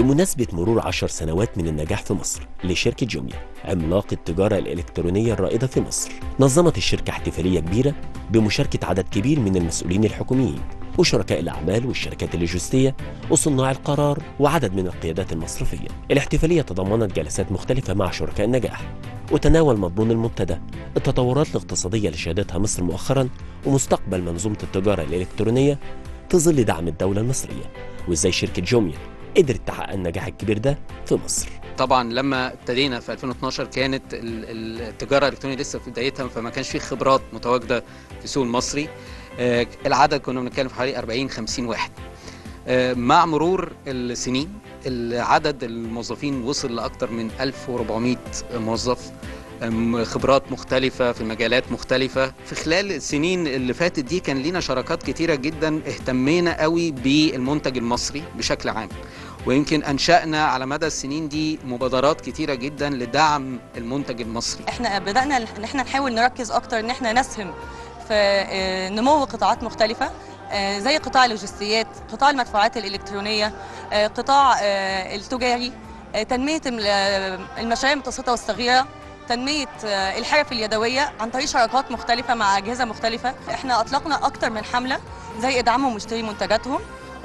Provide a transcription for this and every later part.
بمناسبة مرور عشر سنوات من النجاح في مصر لشركة جوميا عملاق التجارة الإلكترونية الرائدة في مصر نظمت الشركة احتفالية كبيرة بمشاركة عدد كبير من المسؤولين الحكوميين وشركاء الأعمال والشركات اللوجستية وصناع القرار وعدد من القيادات المصرفية الاحتفالية تضمنت جلسات مختلفة مع شركاء النجاح وتناول مضمون المنتدى التطورات الاقتصادية اللي شهدتها مصر مؤخرا ومستقبل منظومة التجارة الإلكترونية في ظل دعم الدولة المصرية وإزاي شركة جوميا قدرت تحقق النجاح الكبير ده في مصر طبعا لما ابتدينا في 2012 كانت التجاره الالكترونيه لسه في بدايتها فما كانش في خبرات متواجده في السوق المصري العدد كنا بنتكلم في حوالي 40 50 واحد مع مرور السنين عدد الموظفين وصل لاكثر من 1400 موظف خبرات مختلفة في مجالات مختلفة في خلال السنين اللي فاتت دي كان لينا شراكات كتيرة جدا اهتمينا قوي بالمنتج المصري بشكل عام ويمكن انشانا على مدى السنين دي مبادرات كتيره جدا لدعم المنتج المصري احنا بدانا ان احنا نحاول نركز اكتر ان احنا نسهم في نمو قطاعات مختلفه زي قطاع اللوجستيات قطاع المدفوعات الالكترونيه قطاع التجاري تنميه المشاريع المتوسطه والصغيره تنمية الحرف اليدوية عن طريق شراكات مختلفة مع أجهزة مختلفة احنا أطلقنا أكتر من حملة زي ادعمهم واشتري منتجاتهم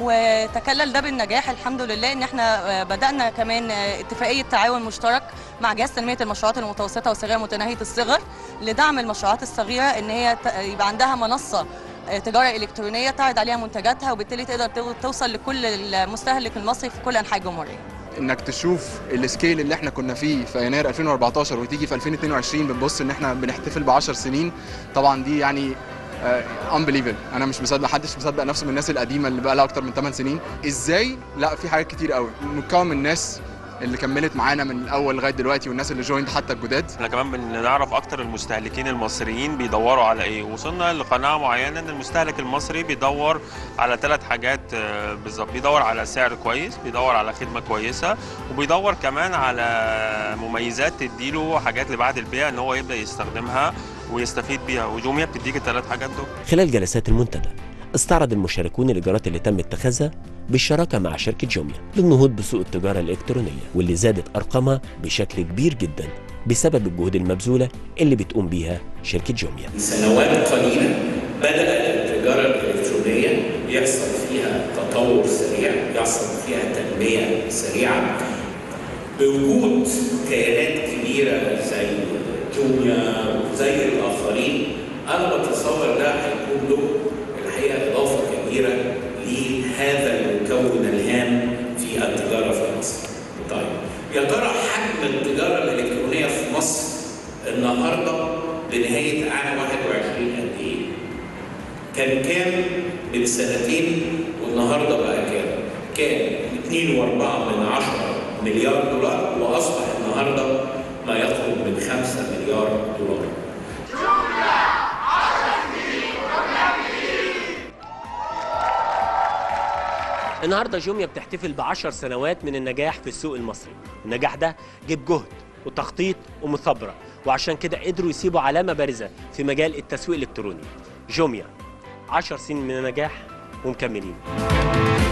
وتكلل ده بالنجاح الحمد لله ان احنا بدانا كمان اتفاقيه تعاون مشترك مع جهاز تنميه المشروعات المتوسطه والصغيره متناهيه الصغر لدعم المشروعات الصغيره ان هي يبقى عندها منصه تجاره الكترونيه تعرض عليها منتجاتها وبالتالي تقدر توصل لكل المستهلك المصري في كل انحاء الجمهوريه انك تشوف السكيل اللي احنا كنا فيه في يناير 2014 وتيجي في 2022 بتبص ان احنا بنحتفل ب 10 سنين طبعا دي يعني انبليفل uh, انا مش مصدق محدش مصدق نفسه من الناس القديمه اللي بقى لها اكتر من 8 سنين ازاي لا في حاجات كتير قوي متكون من ناس اللي كملت معانا من الاول لغايه دلوقتي والناس اللي جويند حتى الجداد احنا كمان بنعرف اكتر المستهلكين المصريين بيدوروا على ايه وصلنا لقناعه معينه ان المستهلك المصري بيدور على ثلاث حاجات بالظبط بيدور على سعر كويس بيدور على خدمه كويسه وبيدور كمان على مميزات تديله حاجات لبعد البيع ان هو يبدا يستخدمها ويستفيد بيها وجوميا بتديك الثلاث حاجات دول خلال جلسات المنتدى استعرض المشاركون الاجراءات اللي تم اتخاذها بالشراكه مع شركه جوميا للنهوض بسوق التجاره الالكترونيه واللي زادت ارقامها بشكل كبير جدا بسبب الجهود المبذوله اللي بتقوم بيها شركه جوميا. سنوات قليله بدا التجاره الالكترونيه يحصل فيها تطور سريع، يحصل فيها تنميه سريعه بوجود كيانات كبيره زي جوميا وزي الاخرين انا بتصور ده هيكون له الحقيقه اضافه كبيره لهذا المكون الهام في التجاره في مصر. طيب يا ترى حجم التجاره الالكترونيه في مصر النهارده بنهايه عام 21 قد ايه؟ كان كام من سنتين والنهارده بقى كام؟ كان 2.4 من 10 مليار دولار واصبح النهارده ما يقرب من 5 مليار دولار. النهارده جوميا بتحتفل بعشر سنوات من النجاح في السوق المصري النجاح ده جيب جهد وتخطيط ومثابره وعشان كده قدروا يسيبوا علامه بارزه في مجال التسويق الالكتروني جوميا 10 سنين من النجاح ومكملين